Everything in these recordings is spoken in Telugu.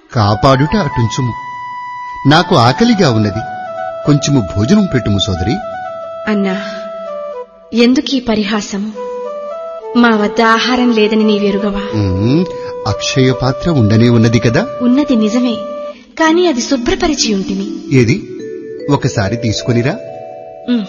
కాపాడుట అటుంచుము నాకు ఆకలిగా ఉన్నది కొంచెము భోజనం పెట్టుము సోదరి అన్నా ఎందుకీ పరిహాసం మా వద్ద ఆహారం లేదని నీవెరుగవా ఉమ్, అక్షయ పాత్ర ఉండనే ఉన్నది కదా ఉన్నది నిజమే కాని అది శుభ్రపరిచి ఉంటిని ఏది ఒకసారి తీసుకునిరా ఉమ్,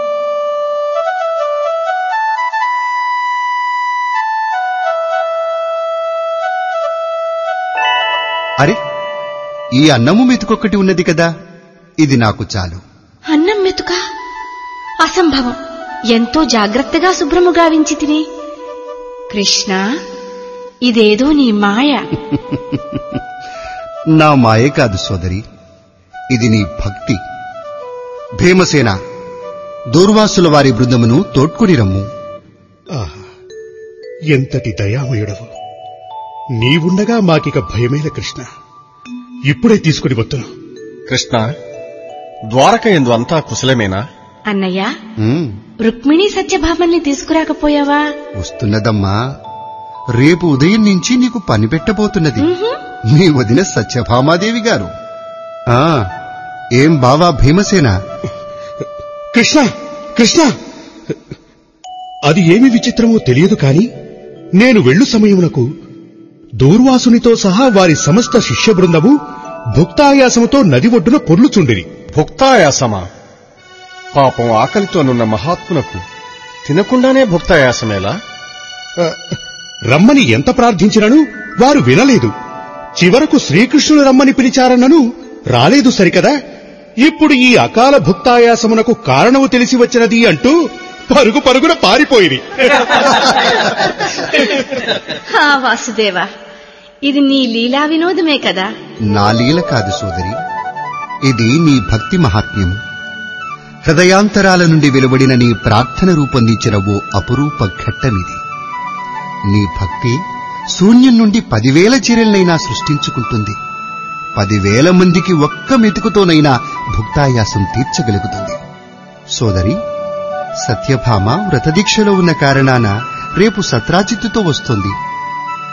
అరే ఈ అన్నము మెతుకొక్కటి ఉన్నది కదా ఇది నాకు చాలు అన్నం మెతుక అసంభవం ఎంతో జాగ్రత్తగా శుభ్రము గావించి తిని కృష్ణ ఇదేదో నీ మాయ నా మాయే కాదు సోదరి ఇది నీ భక్తి భీమసేన దూర్వాసుల వారి బృందమును తోడ్కొని రమ్ము ఆహా ఎంతటి దయామయుడవు నీవుండగా మాకిక భయమేల కృష్ణ ఇప్పుడే తీసుకుని వత్తును కృష్ణ ద్వారక ఎందు అంతా కుశలమేనా అన్నయ్య ఉమ్, రుక్మిణి సత్యభామల్ని తీసుకురాకపోయావా వస్తున్నదమ్మా రేపు ఉదయం నుంచి నీకు పని పెట్టబోతున్నది ఉహుం. నీ వదిన సత్యభామాదేవి గారు ఆ ఏం బావా భీమసేన కృష్ణ కృష్ణ అది ఏమి విచిత్రమో తెలియదు కాని నేను వెళ్ళు సమయమునకు దూర్వాసునితో సహా వారి సమస్త శిష్య బృందము భుక్తాయాసముతో నది ఒడ్డున పొర్లుచుండిరి భుక్తాయాసమా పాపం ఆకలితోనున్న మహాత్మునకు తినకుండానే భుక్తాయాసమేలా ఆ, రమ్మని ఎంత ప్రార్థించినను వారు వినలేదు చివరకు శ్రీకృష్ణుడు రమ్మని పిలిచారన్నను రాలేదు సరికదా ఇప్పుడు ఈ అకాల భుక్తాయాసమునకు కారణము తెలిసి వచ్చినది అంటూ పరుగు పరుగున పారిపోయిరి హా వాసుదేవ ఇది నీ లీలా వినోదమే కదా నా లీల కాదు సోదరి ఇది నీ భక్తి మహాత్మ్యము హృదయాంతరాల నుండి వెలువడిన నీ ప్రార్థన రూపొందించిన ఓ అపురూప ఘట్టమిది నీ భక్తి శూన్యం నుండి పదివేల చీరలనైనా సృష్టించుకుంటుంది పదివేల మందికి ఒక్క మెతుకుతోనైనా భుక్తాయాసం తీర్చగలుగుతుంది సోదరి సత్యభామ వ్రతదీక్షలో ఉన్న కారణాన రేపు సత్రాజిత్తుతో వస్తుంది